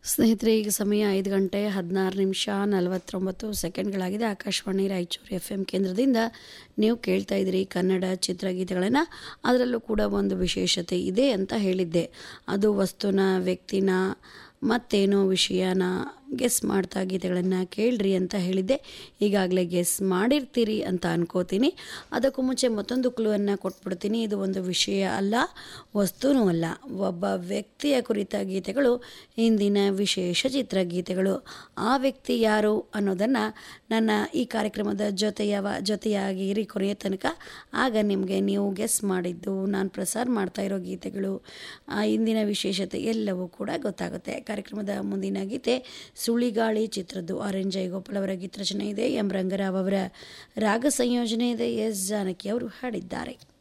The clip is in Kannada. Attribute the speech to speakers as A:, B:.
A: ಸ್ನೇಹಿತರೆ ಈಗ ಸಮಯ ಐದು ಗಂಟೆ ಹದಿನಾರು ನಿಮಿಷ ನಲವತ್ತೊಂಬತ್ತು ಸೆಕೆಂಡ್ಗಳಾಗಿದೆ ಆಕಾಶವಾಣಿ ರಾಯಚೂರು ಎಫ್ ಎಂ ಕೇಂದ್ರದಿಂದ ನೀವು ಕೇಳ್ತಾ ಇದ್ದೀರಿ ಕನ್ನಡ ಚಿತ್ರಗೀತೆಗಳನ್ನು ಅದರಲ್ಲೂ ಕೂಡ ಒಂದು ವಿಶೇಷತೆ ಇದೆ ಅಂತ ಹೇಳಿದ್ದೆ ಅದು ವಸ್ತುನ ವ್ಯಕ್ತಿನ ಮತ್ತೇನೋ ವಿಷಯನ ಗೆಸ್ ಮಾಡ್ತಾ ಗೀತೆಗಳನ್ನು ಕೇಳ್ರಿ ಅಂತ ಹೇಳಿದ್ದೆ ಈಗಾಗಲೇ ಗೆಸ್ ಮಾಡಿರ್ತೀರಿ ಅಂತ ಅನ್ಕೋತೀನಿ ಅದಕ್ಕೂ ಮುಂಚೆ ಮತ್ತೊಂದು ಕ್ಲೂವನ್ನು ಕೊಟ್ಬಿಡ್ತೀನಿ ಇದು ಒಂದು ವಿಷಯ ಅಲ್ಲ ವಸ್ತುನೂ ಅಲ್ಲ ಒಬ್ಬ ವ್ಯಕ್ತಿಯ ಕುರಿತ ಗೀತೆಗಳು ಇಂದಿನ ವಿಶೇಷ ಚಿತ್ರಗೀತೆಗಳು ಆ ವ್ಯಕ್ತಿ ಯಾರು ಅನ್ನೋದನ್ನು ನನ್ನ ಈ ಕಾರ್ಯಕ್ರಮದ ಜೊತೆಯವ ಜೊತೆಯಾಗಿ ಇರಿ ಕೊನೆಯ ತನಕ ಆಗ ನಿಮಗೆ ನೀವು ಗೆಸ್ ಮಾಡಿದ್ದು ನಾನು ಪ್ರಸಾರ ಮಾಡ್ತಾ ಇರೋ ಗೀತೆಗಳು ಆ ಇಂದಿನ ವಿಶೇಷತೆ ಎಲ್ಲವೂ ಕೂಡ ಗೊತ್ತಾಗುತ್ತೆ ಕಾರ್ಯಕ್ರಮದ ಮುಂದಿನ ಗೀತೆ ಸುಳಿಗಾಳಿ ಚಿತ್ರದ್ದು ಆರ್ ಎನ್ ಜಯಗೋಪಾಲ್ ಅವರ ಗೀತರಚನೆ ಇದೆ ಎಂ ರಂಗರಾವ್ ಅವರ ರಾಗ ಸಂಯೋಜನೆ ಇದೆ ಎಸ್ ಜಾನಕಿ ಅವರು ಹಾಡಿದ್ದಾರೆ